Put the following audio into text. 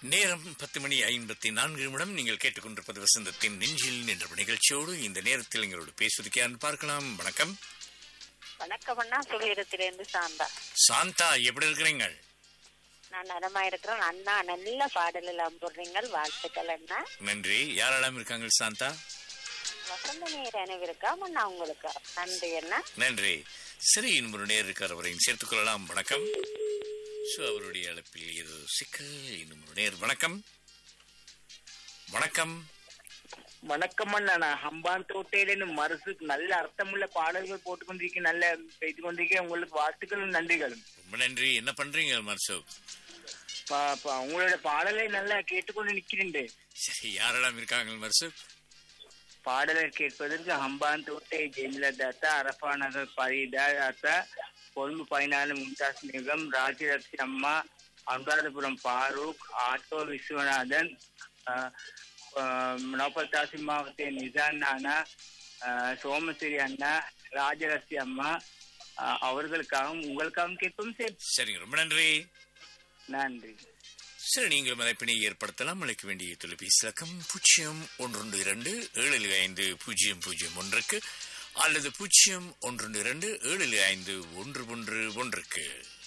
நேரம் பத்து மணி ஐம்பத்தி நான்கு நிமிடம் நீங்கள் கேட்டுக்கொண்டிருப்பது வசந்தத்தின் நெஞ்சில் என்ற நிகழ்ச்சியோடு இந்த நேரத்தில் எங்களோடு பேசுவதற்கு யாருன்னு பார்க்கலாம் வணக்கம் வணக்கம் அண்ணா சுழியிடத்திலிருந்து சாந்தா சாந்தா எப்படி இருக்கிறீங்க நான் நலமா இருக்கிறேன் அண்ணா நல்ல பாடல் எல்லாம் போடுறீங்க வாழ்த்துக்கள் அண்ணா நன்றி யாரெல்லாம் இருக்காங்க சாந்தா வசந்த நேர் அனைவருக்கா அண்ணா உங்களுக்கு நன்றி அண்ணா நன்றி சரி இன்னொரு நேர் இருக்கார் அவரையும் சேர்த்துக் கொள்ளலாம் வணக்கம் ஸோ அவருடைய அழைப்பில் ஏதோ சிக்கல் இன்னும் ஒரு நேர் வணக்கம் வணக்கம் வணக்கம் அண்ணா நான் ஹம்பான் தோட்டையில மரசு நல்ல அர்த்தமுள்ள பாடல்கள் போட்டுக்கொண்டிருக்க நல்ல செய்து கொண்டிருக்க உங்களுக்கு வாழ்த்துக்களும் நன்றிகளும் ரொம்ப நன்றி என்ன பண்றீங்க மர்சோப் பா- பா- உங்களோட பாடலை நல்லா கேட்டுக்கொண்டு நிக்கிறேன் சரி யாரெல்லாம் இருக்காங்க மர்சோப் பாடலை கேட்பதற்கு ஹம்பான் தோட்டை ஜெயலலிதா அரபா நகர் பரிதா தாத்தா கொழும்பு பதினாலு மும்தாஸ் நிகம் ராஜலட்சுமி அம்மா அனுராதபுரம் பாரூக் ஆட்டோ விஸ்வநாதன் நோபல் தாசி மாவட்ட நிசான் அண்ணா ஆஹ் சோமஸ்ரீ அண்ணா ராஜலட்சுமி அம்மா ஆஹ் அவர்களுக்காகவும் உங்களுக்காகவும் கேட்போம் சரி சரிங்க ரொம்ப நன்றி நன்றி சரி நீங்கள் மதிப்பினை ஏற்படுத்தலாம் அழைக்க வேண்டிய தொலைபேசி இலக்கம் பூஜ்ஜியம் ஒன்று இரண்டு ஏழு ஐந்து பூஜ்ஜியம் பூஜ்ஜியம் ஒன்றுக்கு அல்லது பூஜ்ஜியம் ஒன்று இரண்டு ஏழு ஐந்து ஒன்று ஒன்று ஒன்றுக்கு